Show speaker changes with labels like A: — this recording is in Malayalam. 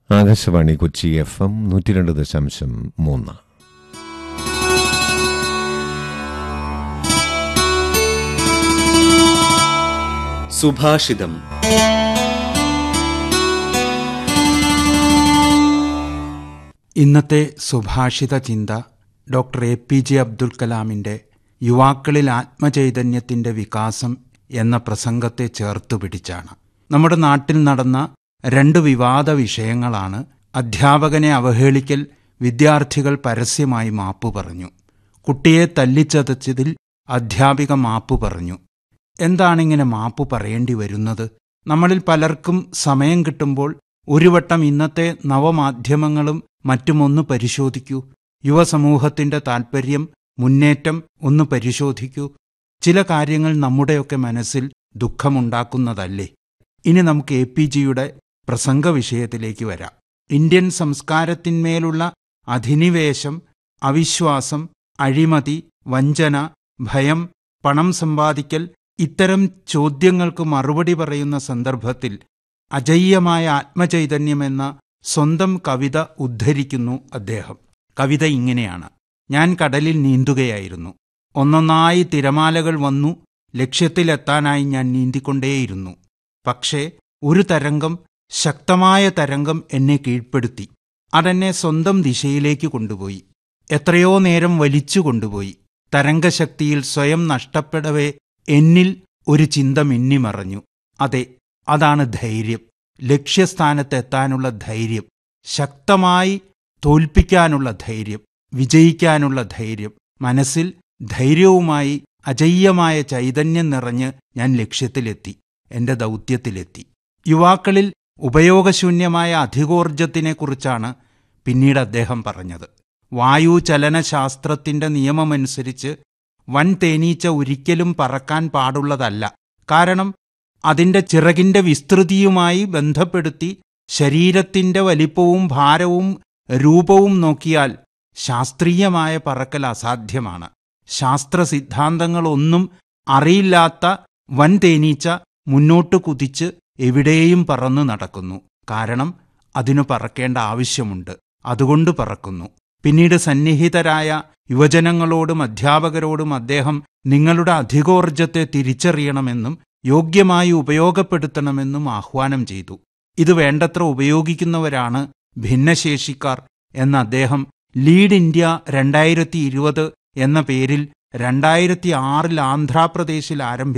A: ആകാശവാണി കൊച്ചി എഫ് എം നൂറ്റി രണ്ട് ദശാംശം മൂന്ന്
B: സുഭാഷിതം
C: ഇന്നത്തെ സുഭാഷിത ചിന്ത doctor A P J Abdul കലാമിന്റെ യുവാക്കളിൽ ആത്മചൈതന്യത്തിന്റെ വികാസം എന്ന പ്രസംഗത്തെ ചേർത്തു പിടിച്ചാണ് നമ്മുടെ നാട്ടിൽ നടന്ന രണ്ട് വിവാദ വിഷയങ്ങളാണ് അധ്യാപകനെ അവഹേളിക്കൽ വിദ്യാർത്ഥികൾ പരസ്യമായി മാപ്പു പറഞ്ഞു കുട്ടിയെ തല്ലിച്ചതച്ചതിൽ അധ്യാപിക മാപ്പു പറഞ്ഞു എന്താണിങ്ങനെ മാപ്പു പറയേണ്ടി വരുന്നത് നമ്മളിൽ പലർക്കും സമയം കിട്ടുമ്പോൾ ഒരു വട്ടം ഇന്നത്തെ നവമാധ്യമങ്ങളും മറ്റുമൊന്ന് പരിശോധിക്കൂ യുവസമൂഹത്തിന്റെ താൽപ്പര്യം മുന്നേറ്റം ഒന്ന് പരിശോധിക്കൂ ചില കാര്യങ്ങൾ നമ്മുടെയൊക്കെ മനസ്സിൽ ദുഃഖമുണ്ടാക്കുന്നതല്ലേ ഇനി നമുക്ക് എ പി ജിയുടെ പ്രസംഗ വിഷയത്തിലേക്ക് വരാം ഇന്ത്യൻ സംസ്കാരത്തിന്മേലുള്ള അധിനിവേശം അവിശ്വാസം അഴിമതി വഞ്ചന ഭയം പണം സമ്പാദിക്കൽ ഇത്തരം ചോദ്യങ്ങൾക്ക് മറുപടി പറയുന്ന സന്ദർഭത്തിൽ അജയ്യമായ ആത്മചൈതന്യമെന്ന സ്വന്തം കവിത ഉദ്ധരിക്കുന്നു അദ്ദേഹം കവിത ഇങ്ങനെയാണ് ഞാൻ കടലിൽ നീന്തുകയായിരുന്നു ഒന്നൊന്നായി തിരമാലകൾ വന്നു ലക്ഷ്യത്തിലെത്താനായി ഞാൻ നീന്തിക്കൊണ്ടേയിരുന്നു പക്ഷേ ഒരു തരംഗം ശക്തമായ തരംഗം എന്നെ കീഴ്പ്പെടുത്തി അതെന്നെ സ്വന്തം ദിശയിലേക്ക് കൊണ്ടുപോയി എത്രയോ നേരം വലിച്ചു കൊണ്ടുപോയി തരംഗശക്തിയിൽ സ്വയം നഷ്ടപ്പെടവേ എന്നിൽ ഒരു ചിന്ത മിന്നിമറഞ്ഞു അതെ അതാണ് ധൈര്യം ലക്ഷ്യസ്ഥാനത്തെത്താനുള്ള ധൈര്യം ശക്തമായി തോൽപ്പിക്കാനുള്ള ധൈര്യം വിജയിക്കാനുള്ള ധൈര്യം മനസ്സിൽ ധൈര്യവുമായി അജയ്യമായ ചൈതന്യം നിറഞ്ഞ് ഞാൻ ലക്ഷ്യത്തിലെത്തി എന്റെ ദൗത്യത്തിലെത്തി യുവാക്കളിൽ ഉപയോഗശൂന്യമായ അധികോർജത്തിനെക്കുറിച്ചാണ് പിന്നീട് അദ്ദേഹം പറഞ്ഞത് വായു ചലനശാസ്ത്രത്തിന്റെ നിയമമനുസരിച്ച് വൻ തേനീച്ച ഒരിക്കലും പറക്കാൻ പാടുള്ളതല്ല കാരണം അതിന്റെ ചിറകിന്റെ വിസ്തൃതിയുമായി ബന്ധപ്പെടുത്തി ശരീരത്തിന്റെ വലിപ്പവും ഭാരവും രൂപവും നോക്കിയാൽ ശാസ്ത്രീയമായ പറക്കൽ അസാധ്യമാണ് ശാസ്ത്ര സിദ്ധാന്തങ്ങളൊന്നും അറിയില്ലാത്ത വൻ തേനീച്ച മുന്നോട്ട് കുതിച്ച് എവിടെയും പറന്നു നടക്കുന്നു കാരണം അതിനു പറക്കേണ്ട ആവശ്യമുണ്ട് അതുകൊണ്ട് പറക്കുന്നു പിന്നീട് സന്നിഹിതരായ യുവജനങ്ങളോടും അധ്യാപകരോടും അദ്ദേഹം നിങ്ങളുടെ അധികോർജത്തെ തിരിച്ചറിയണമെന്നും യോഗ്യമായി ഉപയോഗപ്പെടുത്തണമെന്നും ആഹ്വാനം ചെയ്തു ഇത് വേണ്ടത്ര ഉപയോഗിക്കുന്നവരാണ് ഭിന്നശേഷിക്കാർ എന്ന അദ്ദേഹം ലീഡ് ഇന്ത്യ രണ്ടായിരത്തി ഇരുപത് എന്ന പേരിൽ രണ്ടായിരത്തി ആറിൽ ആന്ധ്രാപ്രദേശിൽ ആരംഭിച്ച